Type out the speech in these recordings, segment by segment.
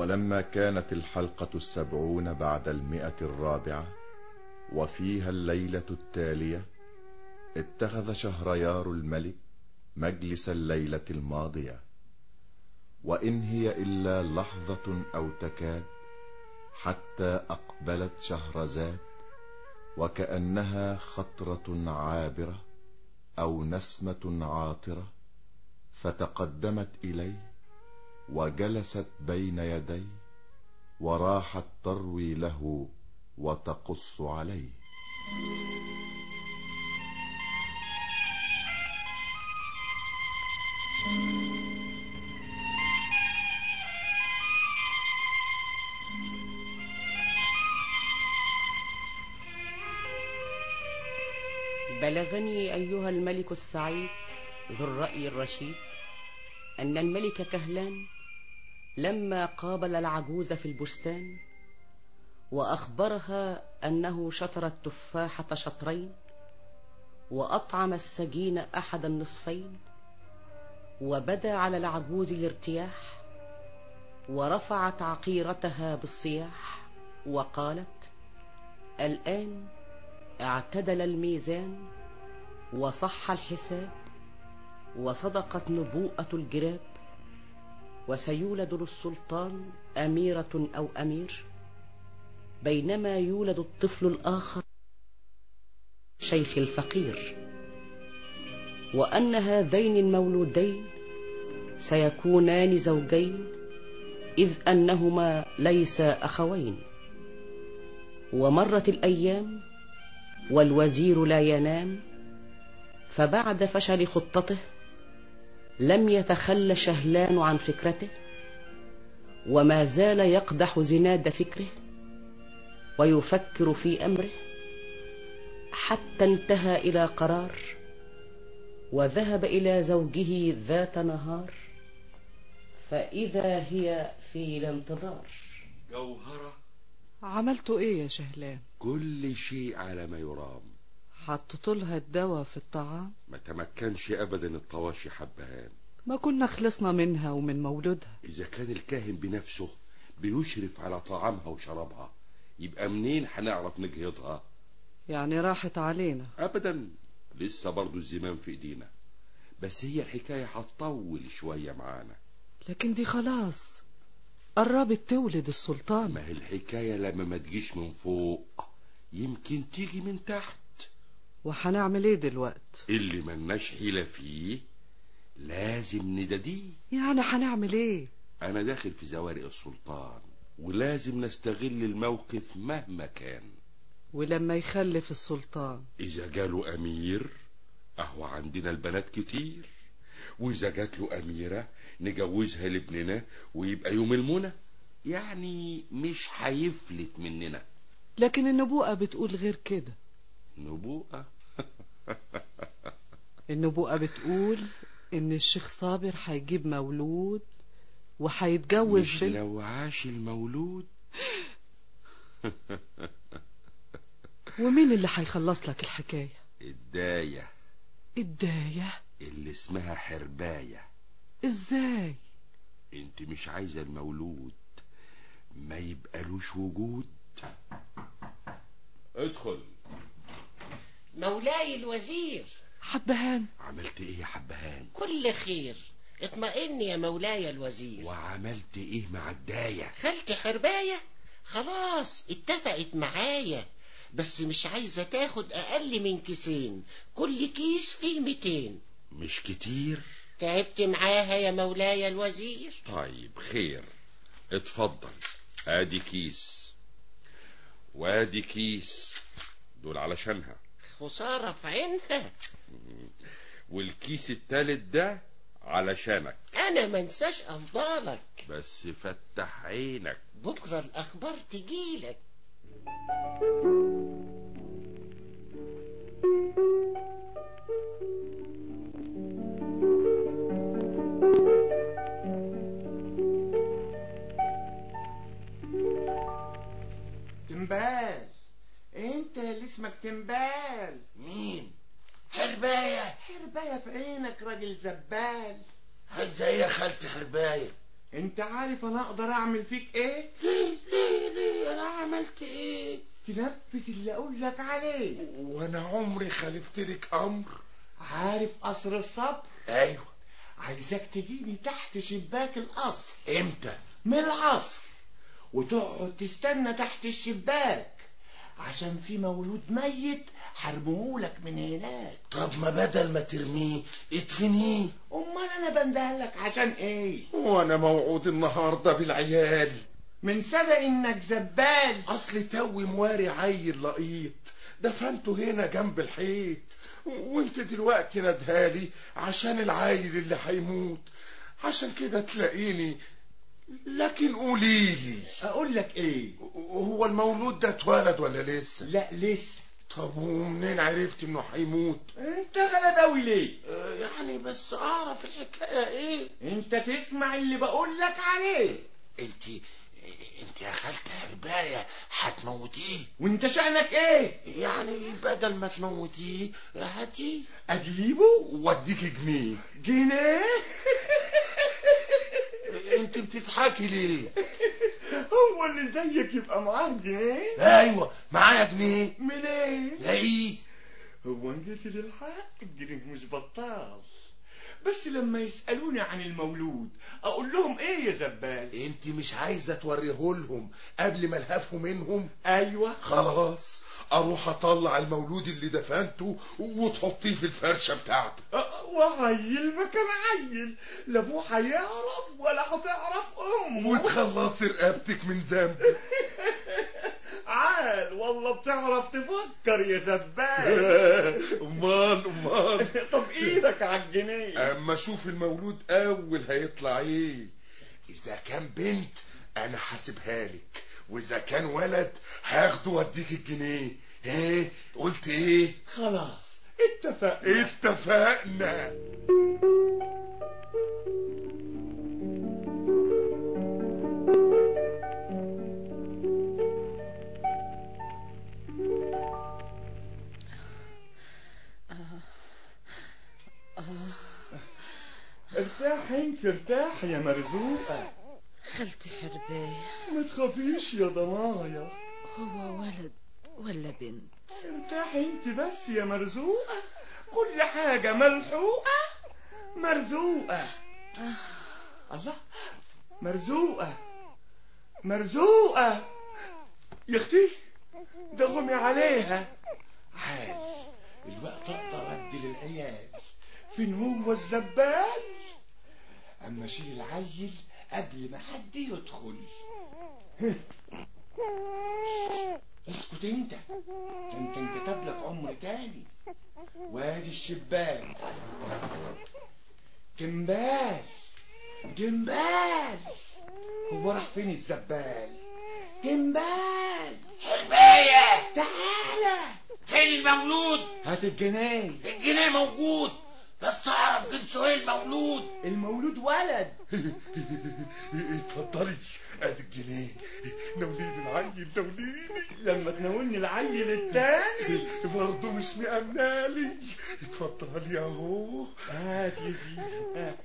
ولما كانت الحلقة السبعون بعد المئة الرابعة وفيها الليلة التالية اتخذ شهريار الملك مجلس الليلة الماضية وإن هي إلا لحظة أو تكاد حتى أقبلت شهرزاد وكأنها خطرة عابرة أو نسمة عاطرة فتقدمت إليه وجلست بين يديه وراحت تروي له وتقص عليه بلغني أيها الملك السعيد ذو الرأي الرشيد أن الملك كهلان لما قابل العجوز في البستان وأخبرها أنه شطر التفاحة شطرين وأطعم السجين أحد النصفين وبدا على العجوز الارتياح ورفعت عقيرتها بالصياح وقالت الآن اعتدل الميزان وصح الحساب وصدقت نبوءة الجراب وسيولد للسلطان أميرة أو أمير بينما يولد الطفل الآخر شيخ الفقير وأن هذين المولودين سيكونان زوجين إذ أنهما ليس أخوين ومرت الأيام والوزير لا ينام فبعد فشل خطته لم يتخل شهلان عن فكرته وما زال يقدح زناد فكره ويفكر في أمره حتى انتهى إلى قرار وذهب إلى زوجه ذات نهار فإذا هي في الانتظار جوهرة عملت ايه يا شهلان كل شيء على ما يرام حطيت لها الدواء في الطعام ما تمكنش ابدا الطواشي حبهان ما كنا خلصنا منها ومن مولودها اذا كان الكاهن بنفسه بيشرف على طعامها وشرابها يبقى منين هنعرف نجهضها يعني راحت علينا ابدا لسه برضو الزمام في ايدينا بس هي الحكاية هتطول شوية معانا لكن دي خلاص قربت تولد السلطان ما هي الحكاية لما ما تجيش من فوق يمكن تيجي من تحت وهنعمل ايه دلوقت اللي ملناش حيلة فيه لازم نداديه يعني هنعمل ايه انا داخل في زوارق السلطان ولازم نستغل الموقف مهما كان ولما يخلف السلطان اذا جاله امير اهو عندنا البنات كتير واذا جات له اميرة نجوزها لابننا ويبقى يوم المنى يعني مش هيفلت مننا لكن النبوءة بتقول غير كده نبوءة النبوءة بتقول ان الشيخ صابر هيجيب مولود وهيتجوز مش بنت لو عاش المولود ومين اللي هيخلص لك الحكاية الداية الداية اللي اسمها حرباية ازاي انت مش عايزة المولود ما يبقالوش وجود ادخل مولاي الوزير حبهان عملت ايه يا حبهان كل خير اطمئن يا مولاي الوزير وعملت ايه مع الداية خالتي حرباية خلاص اتفقت معايا بس مش عايزة تاخد أقل من كيسين كل كيس فيه ميتين مش كتير تعبت معاها يا مولاي الوزير طيب خير اتفضل ادي كيس وادي كيس دول علشانها خسارة في عينها والكيس التالت ده علشانك أنا منساش أفضالك بس فتح عينك بكرة الأخبار تجيلك تنبال انت اللي اسمك تنبال مين حرباية حرباية في عينك راجل زبال ازاي يا خالتي حرباية انت عارف انا اقدر اعمل فيك ايه ليه ليه ليه انا عملت ايه تنفذ اللي اقول لك عليه وانا عمري خالفت لك امر عارف قصر الصبر ايوه عايزك تجيني تحت شباك القصر امتى من العصر وتقعد تستنى تحت الشباك عشان في مولود ميت حرمهولك من هناك طب ما بدل ما ترميه ادفنيه امال انا بندهلك عشان ايه وانا موعود النهارده بالعيال من صدق انك زبال اصل توي مواري عيل لقيط دفنته هنا جنب الحيط وانت دلوقتي ندهالي عشان العيل اللي هيموت عشان كده تلاقيني لكن قوليلي اقول لك ايه هو المولود ده اتولد ولا لسه لا لسه طب ومنين عرفت انه هيموت انت غلباوي ليه آه، يعني بس اعرف الحكايه ايه انت تسمع اللي بقول لك عليه انت انت يا خالتي حربايه هتموتيه وانت شأنك ايه يعني بدل ما تموتيه هاتيه اجيبه واديكي جنيه جنيه انت بتضحكي ليه هو اللي زيك يبقى معاه جنيه ايوه معايا جنيه منين لاقيه هو ان جيت للحق الجنيه مش بطال بس لما يسألوني عن المولود اقول لهم ايه يا زبال انت مش عايزه توريه لهم قبل ما الهفوا منهم ايوه خلاص اروح اطلع المولود اللي دفنته وتحطيه في الفرشه بتاعته أه، وعيل ما كان عيل لا ابوه هيعرف ولا هتعرف امه وتخلصي رقبتك من ذنب عال والله بتعرف تفكر يا زبال امال امال طب ايدك على الجنيه اما اشوف المولود اول هيطلع ايه اذا كان بنت انا حاسبها لك واذا كان ولد هاخده واديك الجنيه ايه قلت ايه خلاص اتفقنا اتفقنا ارتاح انت ارتاح يا مرزوقة خالتي حرباية ما تخافيش يا ضنايا هو ولد ولا بنت ارتاح انت بس يا مرزوقة كل حاجة ملحوقة مرزوقة الله مرزوقة مرزوقة يا اختي ده غمي عليها عال الوقت اقدر ادي للعيال فين هو الزبال اما اشيل العيل قبل ما حد يدخل اسكت انت ده انت انكتب لك عمر تاني وادي الشباك جنبال جنبال هو راح فين الزبال جنبال حربايه تعالى فين المولود هات الجنيه الجنيه موجود بس اعرف جنسه ايه المولود المولود ولد اتفضلي ادي الجنيه نوليني العيل نوليني لما تناولني العيل التاني برضه مش مأمنالي اتفضلي اهو هات يا سيدي هات.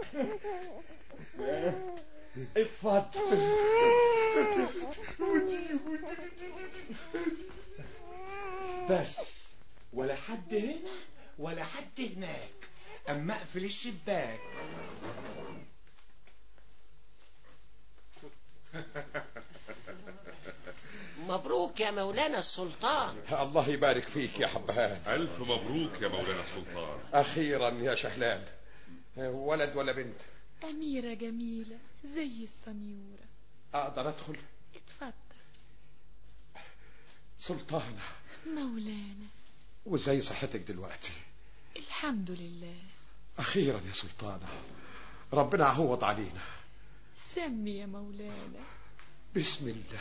اتفضل بس ولا حد هنا ولا حد هناك اما اقفل الشباك مبروك يا مولانا السلطان الله يبارك فيك يا حبهان ألف مبروك يا مولانا السلطان أخيرا يا شهلان ولد ولا بنت أميرة جميلة زي السنيورة أقدر أدخل اتفضل سلطانة مولانا وزي صحتك دلوقتي الحمد لله أخيرا يا سلطانة ربنا عوض علينا سمي يا مولانا بسم الله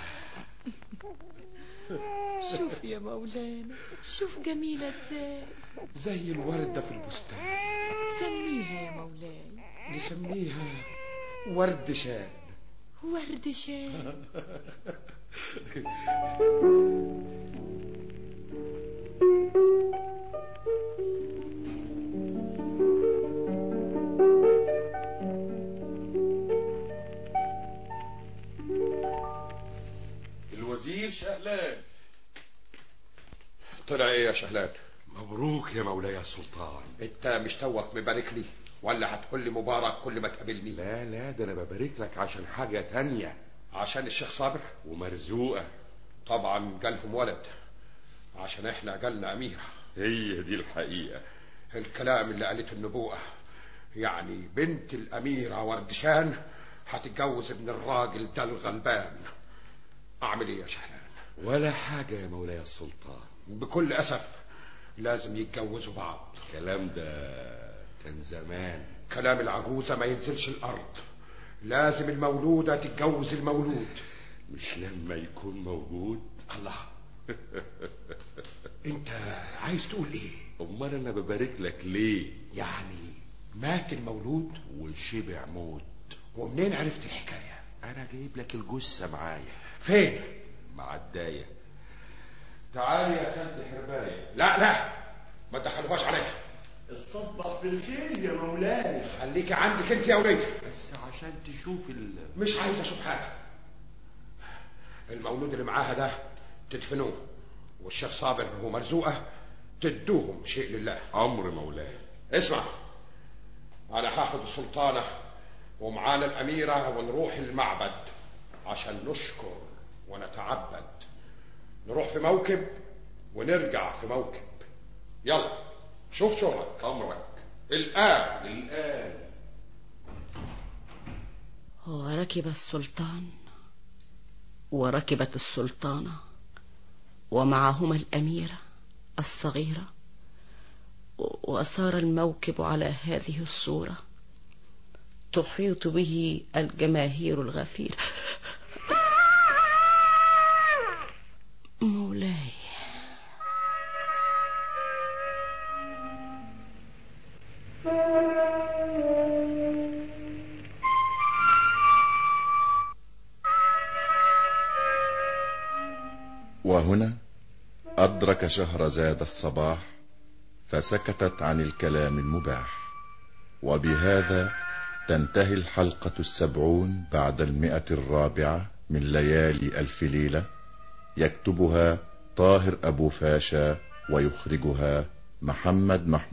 شوف يا مولانا شوف جميلة ازاي زي الوردة في البستان سميها يا مولاي نسميها ورد شان ورد شان شهلان طلع ايه يا شهلان مبروك يا مولاي السلطان انت مش توك مبارك لي ولا هتقول لي مبارك كل ما تقابلني لا لا ده انا ببارك لك عشان حاجة تانية عشان الشيخ صابر ومرزوقة طبعا جالهم ولد عشان احنا جالنا اميره هي دي الحقيقة الكلام اللي قالته النبوءه يعني بنت الاميره وردشان هتتجوز ابن الراجل ده الغلبان اعمل ايه يا شهلان ولا حاجة يا مولاي السلطان بكل اسف لازم يتجوزوا بعض الكلام ده كان زمان كلام العجوزه ما ينزلش الارض لازم المولوده تتجوز المولود مش لما يكون موجود الله انت عايز تقول ايه امال انا ببارك لك ليه يعني مات المولود وشبع موت ومنين عرفت الحكايه انا جايب لك الجثة معايا فين مع الداية تعالي يا خالتي حرباية لا لا ما تدخلوهاش عليا الصبح بالخير يا مولاي خليكي عندك انت يا وليه بس عشان تشوف ال مش عايز اشوف حاجه المولود اللي معاها ده تدفنوه والشيخ صابر ومرزوقه تدوهم شيء لله امر مولاي اسمع انا هاخد السلطانه ومعانا الاميره ونروح المعبد عشان نشكر ونتعبد نروح في موكب ونرجع في موكب يلا شوف شغلك امرك الان الان وركب السلطان وركبت السلطانة ومعهما الأميرة الصغيرة وصار الموكب على هذه الصورة تحيط به الجماهير الغفيرة مولاي وهنا أدرك شهرزاد الصباح فسكتت عن الكلام المباح وبهذا تنتهي الحلقة السبعون بعد المئة الرابعة من ليالي ألف ليلة يكتبها طاهر أبو فاشا ويخرجها محمد محمود